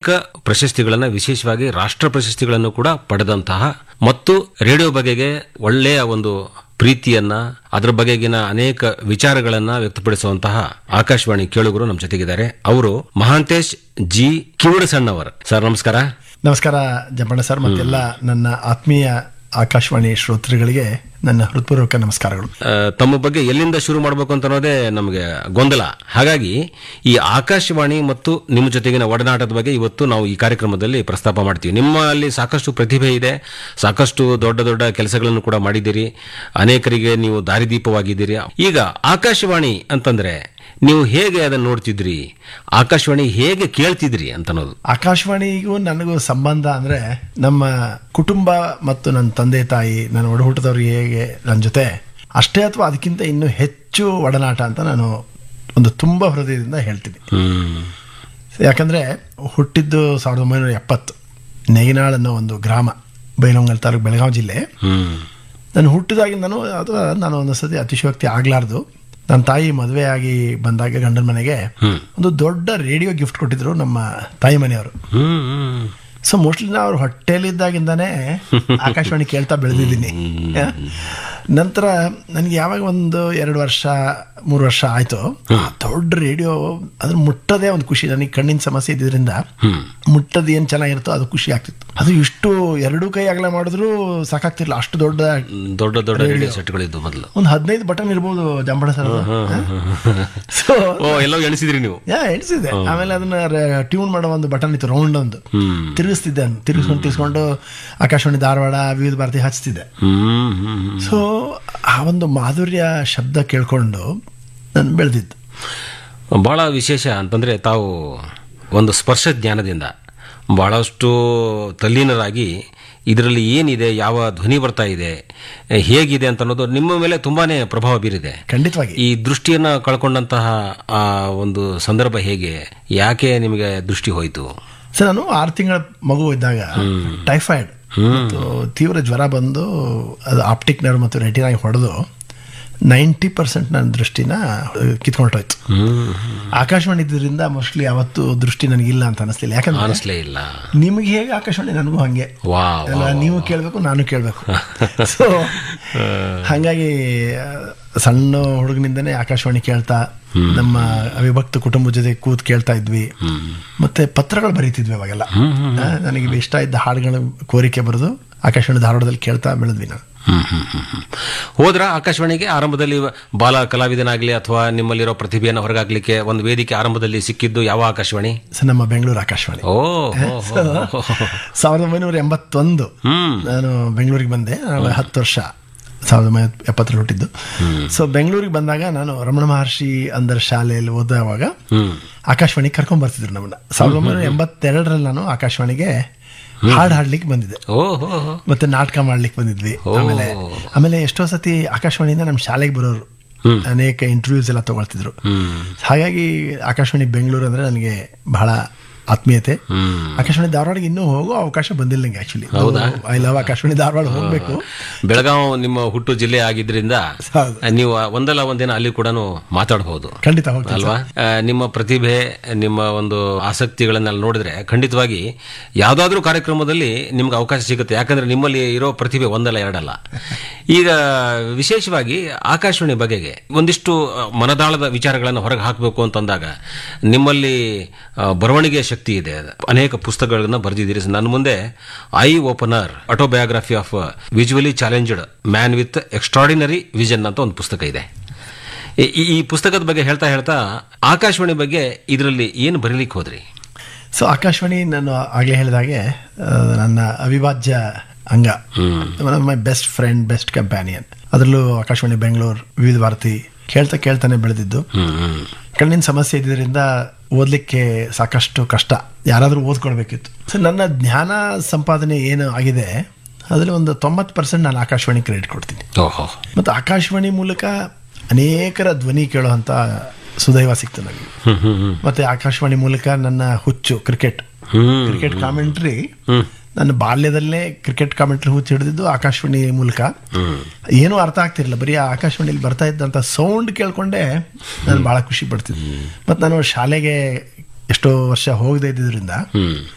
ಅನೇಕ ಪ್ರಶಸ್ತಿಗಳನ್ನ ವಿಶೇಷವಾಗಿ ರಾಷ್ಟ್ರ ಪ್ರಶಸ್ತಿಗಳನ್ನು ಕೂಡ ಪಡೆದಂತಹ ಮತ್ತು ರೇಡಿಯೋ ಬಗೆಗೆ ಒಳ್ಳೆಯ ಒಂದು ಪ್ರೀತಿಯನ್ನ ಅದರ ಬಗೆಗಿನ ಅನೇಕ ವಿಚಾರಗಳನ್ನ ವ್ಯಕ್ತಪಡಿಸುವಂತಹ ಆಕಾಶವಾಣಿ ಕೇಳುಗರು ನಮ್ಮ ಜೊತೆಗಿದ್ದಾರೆ ಅವರು ಮಹಾಂತೇಶ್ ಜಿ ಕಿವಡಸಣ್ಣವರ್ ಸರ್ ನಮಸ್ಕಾರ ನಮಸ್ಕಾರ ಜಂಪಣ್ಣ ಸರ್ ಮತ್ತೆಲ್ಲ ನನ್ನ ಆತ್ಮೀಯ ಆಕಾಶವಾಣಿ ಶ್ರೋತೃಗಳಿಗೆ ನನ್ನ ಹೃತ್ಪೂರ್ವಕ ನಮಸ್ಕಾರಗಳು ಆ, ತಮ್ಮ ಬಗ್ಗೆ ಎಲ್ಲಿಂದ ಶುರು ಮಾಡಬೇಕು ಅಂತ ಅನ್ನೋದೇ ನಮಗೆ ಗೊಂದಲ ಹಾಗಾಗಿ ಈ ಆಕಾಶವಾಣಿ ಮತ್ತು ನಿಮ್ಮ ಜೊತೆಗಿನ ಒಡನಾಟದ ಬಗ್ಗೆ ಇವತ್ತು ನಾವು ಈ ಕಾರ್ಯಕ್ರಮದಲ್ಲಿ ಪ್ರಸ್ತಾಪ ಮಾಡ್ತೀವಿ ನಿಮ್ಮಲ್ಲಿ ಸಾಕಷ್ಟು ಪ್ರತಿಭೆ ಇದೆ ಸಾಕಷ್ಟು ದೊಡ್ಡ ದೊಡ್ಡ ಕೆಲಸಗಳನ್ನು ಕೂಡ ಮಾಡಿದ್ದೀರಿ ಅನೇಕರಿಗೆ ನೀವು ದಾರಿದೀಪವಾಗಿದ್ದೀರಿ ಈಗ ಆಕಾಶವಾಣಿ ಅಂತಂದ್ರೆ ನೀವು ಹೇಗೆ ಅದನ್ನು ನೋಡ್ತಿದ್ರಿ ಆಕಾಶವಾಣಿ ಹೇಗೆ ಕೇಳ್ತಿದ್ರಿ ಅಂತ ಅನ್ನೋದು ಆಕಾಶವಾಣಿಗೂ ನನಗೂ ಸಂಬಂಧ ಅಂದ್ರೆ ನಮ್ಮ ಕುಟುಂಬ ಮತ್ತು ನನ್ನ ತಂದೆ ತಾಯಿ ನನ್ನ ಒಡಹುಟ್ಟದವ್ರು ಹೇಗೆ ನನ್ನ ಜೊತೆ ಅಷ್ಟೇ ಅಥವಾ ಅದಕ್ಕಿಂತ ಇನ್ನೂ ಹೆಚ್ಚು ಒಡನಾಟ ಅಂತ ನಾನು ಒಂದು ತುಂಬ ಹೃದಯದಿಂದ ಹೇಳ್ತೀನಿ ಹ್ಮ್ ಯಾಕಂದ್ರೆ ಹುಟ್ಟಿದ್ದು ಸಾವಿರದ ಒಂಬೈನೂರ ಎಪ್ಪತ್ತು ನೆಗಿನಾಳ್ ಅನ್ನೋ ಒಂದು ಗ್ರಾಮ ಬೈಲಹೊಂಗಲ್ ತಾಲೂಕು ಬೆಳಗಾವಿ ಜಿಲ್ಲೆ ಹ್ಮ್ ನಾನು ಹುಟ್ಟಿದಾಗಿಂದನೂ ಅಥವಾ ನಾನು ಒಂದೊಂದ್ಸತಿ ಅತಿಶಯೋಕ್ತಿ ಆಗ್ಲಾರ್ದು ನನ್ನ ತಾಯಿ ಮದುವೆ ಆಗಿ ಬಂದಾಗ ಗಂಡನ ಮನೆಗೆ ಹ್ಮ್. ಒಂದು ದೊಡ್ಡ ರೇಡಿಯೋ ಗಿಫ್ಟ್ ಕೊಟ್ಟಿದ್ರು ನಮ್ಮ ತಾಯಿ ಮನೆಯವರು ಹ್ಮ್ ಹ್ಮ್ ಸೊ ಮೋಸ್ಟ್ಲಿ ನಾವು ಅವ್ರ ಹೊಟ್ಟೆಲಿದ್ದಾಗಿಂದಾನೇ ಆಕಾಶವಾಣಿ ಕೇಳ್ತಾ ಬೆಳೆದಿದ್ದೀನಿ ನಂತರ ನನಗೆ ಯಾವಾಗ ಒಂದು ಎರಡು ವರ್ಷ ಮೂರು ವರ್ಷ ಆಯ್ತು ಆ ದೊಡ್ಡ ರೇಡಿಯೋ ಅದ್ರ ಮುಟ್ಟದೇ ಒಂದು ಖುಷಿ ನನಗೆ ಕಣ್ಣಿನ ಸಮಸ್ಯೆ ಇದ್ದಿದ್ರಿಂದ ಹ್ಮ್ ಮುಟ್ಟದ ಏನ್ ಚೆನ್ನಾಗಿರುತ್ತೋ ಅದು ಖುಷಿ ಆಗ್ತಿತ್ತು ಅದು ಇಷ್ಟು ಎರಡೂ ಕೈ ಅಗಲ ಮಾಡಿದ್ರು ಸಾಕಾಗ್ತಿರ್ಲಿಲ್ಲ ಅಷ್ಟು ದೊಡ್ಡ ದೊಡ್ಡ ದೊಡ್ಡ ರೇಡಿಯೋ ಸೆಟ್ಗಳಿದ್ದು ಮೊದಲು ಒಂದು ಹದಿನೈದು ಬಟನ್ ಇರ್ಬೋದು ಜಂಬಳ ಸರ್ ಸೊ ಓ ಎಲ್ಲೋ ಎಣಿಸಿದ್ರಿ ನೀವು ಯಾ ಎಣಿಸಿದೆ ಆಮೇಲೆ ಅದನ್ನ ಟ್ಯೂನ್ ಮಾಡೋ ಒಂದು ಬಟನ್ ಇತ್ತು ರೌಂಡ್ ಒಂದು ಹ್ಮ್ ತಿರುಗಿಸ್ತಿದ್ದೆ ಅದನ್ನ ತಿರುಗಿಸ್ಕೊಂಡು ತಿರ್ಸ್ಕೊಂಡು ಆಕಾಶವಾಣಿ ಧಾರವಾಡ ವಿವಿಧ ಭಾರತಿ ಹಚ್ತಿದ್ದೆ ಹ್ಮ್ ಹ್ಮ್ ಹ್ಮ್. ಸೊ ಆ ಒಂದು ಮಾಧುರ್ಯ ಶಬ್ದ ಕೇಳ್ಕೊಂಡು ನಾನು ಬೆಳೆದಿದ್ದು ಬಹಳ ವಿಶೇಷ ಅಂತಂದ್ರೆ ತಾವು ಒಂದು ಸ್ಪರ್ಶ ಜ್ಞಾನದಿಂದ ಬಹಳಷ್ಟು ತಲ್ಲೀನರಾಗಿ ಇದರಲ್ಲಿ ಏನಿದೆ ಯಾವ ಧ್ವನಿ ಬರ್ತಾ ಇದೆ ಹೇಗಿದೆ ಅಂತ ಅನ್ನೋದು ನಿಮ್ಮ ಮೇಲೆ ತುಂಬಾನೇ ಪ್ರಭಾವ ಬೀರಿದೆ ಖಂಡಿತವಾಗಿ ಈ ದೃಷ್ಟಿಯನ್ನ ಕಳ್ಕೊಂಡಂತಹ ಆ ಒಂದು ಸಂದರ್ಭ ಹೇಗೆ ಯಾಕೆ ನಿಮಗೆ ದೃಷ್ಟಿ ಹೋಯಿತು ಸರ್ ನಾನು ಆರು ತಿಂಗಳ ಮಗು ಇದ್ದಾಗ ಟೈಫಾಯ್ಡ್ ಮತ್ತು ತೀವ್ರ ಜ್ವರ ಬಂದು ಅದು ಆಪ್ಟಿಕ್ ನರ್ವ್ ಮತ್ತು ರೆಟಿನಾಗಿ ಹೊಡೆದು ನೈಂಟಿ ಪರ್ಸೆಂಟ್ ನನ್ನ ದೃಷ್ಟಿನ ಕಿತ್ಕೊಂಡೋಯ್ತು ಹ್ಮ್ ಆಕಾಶವಾಣಿ ಇದ್ರಿಂದ ಮೋಸ್ಟ್ಲಿ ಯಾವತ್ತು ದೃಷ್ಟಿ ನನಗಿಲ್ಲ ಅಂತ ಅನಿಸ್ಲಿಲ್ಲ ಯಾಕಂದ್ರೆ ಅನಿಸ್ಲೇ ಇಲ್ಲ ನಿಮಗೆ ಹೇಗೆ ಆಕಾಶವಾಣಿ ನನಗೂ ಹಂಗೆ ವಾ ಅಲ್ಲ ನೀವು ಕೇಳಬೇಕು ನಾನು ಕೇಳಬೇಕು ಸೊ ಹಾಗಾಗಿ ಆ, ಸಣ್ಣ ಹುಡುಗನಿಂದನೇ ಆಕಾಶವಾಣಿ ಕೇಳ್ತಾ ನಮ್ಮ ಅವಿಭಕ್ತ ಕುಟುಂಬದ ಜೊತೆ ಕೂತ್ ಕೇಳ್ತಾ ಇದ್ವಿ ಮತ್ತೆ ಪತ್ರಗಳು ಬರೀತಿದ್ವಿ ಅವಾಗೆಲ್ಲ ಆ, ನನಗೆ ಇಷ್ಟ ಇದ್ದ ಹಾಡುಗಳ ಕೋರಿಕೆ ಬರೆದು ಆಕಾಶವಾಣಿ ಧಾರವಾಡದಲ್ಲಿ ಕೇಳ್ತಾ ಬೆಳೆದ್ವಿ ನಾವು ಹ್ಮ್, ಹ್ಮ್, ಹ್ಮ್, ಹ್ಮ್. ಹೋದ್ರ ಆಕಾಶವಾಣಿಗೆ ಆರಂಭದಲ್ಲಿ ಬಾಲ ಕಲಾವಿದನಾಗ್ಲಿ ಅಥವಾ ನಿಮ್ಮಲ್ಲಿರೋ ಪ್ರತಿಭೆಯನ್ನು ಹೊರಗಾಗ್ಲಿಕ್ಕೆ ಒಂದು ವೇದಿಕೆ ಆರಂಭದಲ್ಲಿ ಸಿಕ್ಕಿದ್ದು ಯಾವ ಆಕಾಶವಾಣಿ ಸೊ ನಮ್ಮ ಬೆಂಗಳೂರು ಆಕಾಶವಾಣಿ ಓ ಹೋ, ಹೋ, ಹೋ, ಹೋ. ಸಾವಿರದ ಒಂಬೈನೂರ ಎಂಬತ್ತೊಂದು ಹ್ಮ್ ನಾನು ಬೆಂಗಳೂರಿಗೆ ಬಂದೆ ನಾನು ಹತ್ತು ವರ್ಷ ಸಾವಿರದ ಒಂಬೈನೂರ ಎಪ್ಪತ್ತರಲ್ಲಿ ಹುಟ್ಟಿದ್ದು ಸೊ ಬೆಂಗಳೂರಿಗೆ ಬಂದಾಗ ನಾನು ರಮಣ ಮಹರ್ಷಿ ಅಂದರ್ ಶಾಲೆಯಲ್ಲಿ ಓದುವಾಗ ಹ್ಮ್ ಆಕಾಶವಾಣಿ ಕರ್ಕೊಂಡ್ ಬರ್ತಿದ್ರು ನಮ್ಮನ್ನ ಸಾವಿರದ ಒಂಬೈನೂರ ಎಂಬತ್ತೆರಡರಲ್ಲಿ ನಾನು ಆಕಾಶವಾಣಿಗೆ ಹಾಡು ಹಾಡ್ಲಿಕ್ಕೆ ಬಂದಿದ್ದೆ ಓ ಹೋ ಹೋ. ಮತ್ತೆ ನಾಟಕ ಮಾಡ್ಲಿಕ್ಕೆ ಬಂದಿದ್ವಿ ಆಮೇಲೆ ಆಮೇಲೆ ಎಷ್ಟೋ ಸತಿ ಆಕಾಶವಾಣಿಯಿಂದ ನಮ್ಮ ಶಾಲೆಗೆ ಬರೋರು ಅನೇಕ ಇಂಟರ್ವ್ಯೂಸ್ ಎಲ್ಲ ತಗೊಳ್ತಿದ್ರು ಹ್ಮ್ ಹಾಗಾಗಿ ಆಕಾಶವಾಣಿ ಬೆಂಗಳೂರು ಅಂದ್ರೆ ನನಗೆ ಬಹಳ ಆತ್ಮೀಯತೆ ಹ್ಮ್ ಆಕಾಶವಾಣಿ ಧಾರವಾಡಗೆ ಇನ್ನೂ ಹೋಗೋ ಅವಕಾಶ ಬಂದಿಲ್ಲ ನಂಗೆ actually I love Akashvani Dharwad ಹೋಗ್ಬೇಕು ಬೆಳಗಾವ್ ನಿಮ್ಮ ಹುಟ್ಟು ಜಿಲ್ಲೆ ಆಗಿದ್ರಿಂದ ಹೌದು. ನೀವು ಒಂದಲ್ಲ ಒಂದಿನ ಅಲ್ಲಿ ಕೂಡ ಮಾತಾಡಬಹುದು ಖಂಡಿತ ಹೋಗ್ತೀನಿ ಅಲ್ವಾ ಆ, ನಿಮ್ಮ ಪ್ರತಿಭೆ ನಿಮ್ಮ ಒಂದು ಆಸಕ್ತಿಗಳನ್ನೆಲ್ಲ ನೋಡಿದ್ರೆ ಖಂಡಿತವಾಗಿ ಯಾವುದಾದ್ರೂ ಕಾರ್ಯಕ್ರಮದಲ್ಲಿ ನಿಮ್ಗೆ ಅವಕಾಶ ಸಿಗುತ್ತೆ ಯಾಕಂದ್ರೆ ನಿಮ್ಮಲ್ಲಿ ಇರೋ ಪ್ರತಿಭೆ ಒಂದಲ್ಲ ಎರಡಲ್ಲ ಈಗ ವಿಶೇಷವಾಗಿ ಆಕಾಶವಾಣಿ ಬಗೆಗೆ ಒಂದಿಷ್ಟು ಆ, ಮನದಾಳದ ವಿಚಾರಗಳನ್ನು ಹೊರಗೆ ಹಾಕಬೇಕು ಅಂತಂದಾಗ ನಿಮ್ಮಲ್ಲಿ ಆ, ಬರವಣಿಗೆ ಶಕ್ತಿ ಇದೆ ಅನೇಕ ಪುಸ್ತಕಗಳನ್ನ ಬರೆದಿದ್ದೀರಿ ನನ್ನ ಮುಂದೆ eye opener autobiography of visually challenged man with extraordinary vision ಅಂತ ಒಂದು ಪುಸ್ತಕ ಇದೆ ಈ- ಈ- ಈ ಪುಸ್ತಕದ ಬಗ್ಗೆ ಹೇಳ್ತಾ ಹೇಳ್ತಾ ಆಕಾಶವಾಣಿ ಬಗ್ಗೆ ಇದರಲ್ಲಿ ಏನು ಬರೀಲಿಕ್ಕೆ ಹೋದ್ರಿ ಸೊ ಆಕಾಶವಾಣಿ ನಾನು ಆಗಲೇ ಹೇಳಿದಾಗೆ ಆ, ನನ್ನ ಅವಿಭಾಜ್ಯ ಅಂಗ one of my best friend best companion ಅದರಲ್ಲೂ ಆಕಾಶವಾಣಿ ಬೆಂಗಳೂರು ವಿವಿಧ ಭಾರತಿ ಕೇಳ್ತಾ ಕೇಳ್ತಾನೆ ಬೆಳೆದಿದ್ದು ಕಣ್ಣಿನ ಸಮಸ್ಯೆ ಇದ್ದಿದ್ದರಿಂದ ಓದಲಿಕ್ಕೆ ಸಾಕಷ್ಟು ಕಷ್ಟ ಯಾರಾದರೂ ಓದ್ಕೊಳ್ಬೇಕಿತ್ತು ಸೊ ನನ್ನ ಜ್ಞಾನ ಸಂಪಾದನೆ ಏನು ಆಗಿದೆ ಅದರಲ್ಲಿ ಒಂದು ತೊಂಬತ್ತು ಪರ್ಸೆಂಟ್ ನಾನು ಆಕಾಶವಾಣಿ ಕ್ರೆಡಿಟ್ ಕೊಡ್ತೀನಿ ಓಹೋ ಮತ್ತು ಆಕಾಶವಾಣಿ ಮೂಲಕ ಅನೇಕರ ಧ್ವನಿ ಕೇಳುವಂಥ ಸುದೈವ ಸಿಕ್ತು ನನಗೆ ಹ್ಮ್ ಹ್ಮ್ ಹ್ಮ್ ಮತ್ತೆ ಆಕಾಶವಾಣಿ ಮೂಲಕ ನನ್ನ ಹುಚ್ಚು cricket hmm cricket commentary hmm ನನ್ನ ಬಾಲ್ಯದಲ್ಲೇ ಕ್ರಿಕೆಟ್ ಕಾಮೆಂಟ್ರಿ ಹುಚ್ಚು ಹಿಡಿದಿದ್ದು ಆಕಾಶವಾಣಿ ಮೂಲಕ ಏನೂ ಅರ್ಥ ಆಗ್ತಿರಲಿಲ್ಲ ಬರೀ ಆ ಆಕಾಶವಾಣಿಯಲ್ಲಿ ಬರ್ತಾ ಇದ್ದಂಥ ಸೌಂಡ್ ಕೇಳ್ಕೊಂಡೆ ನಾನು ಭಾಳ ಖುಷಿ ಪಡ್ತಿದ್ದೆ ಮತ್ತು ನಾನು ಶಾಲೆಗೆ ಎಷ್ಟೋ ವರ್ಷ ಹೋಗದೇ ಇದ್ದಿದ್ರಿಂದ ಹ್ಮ್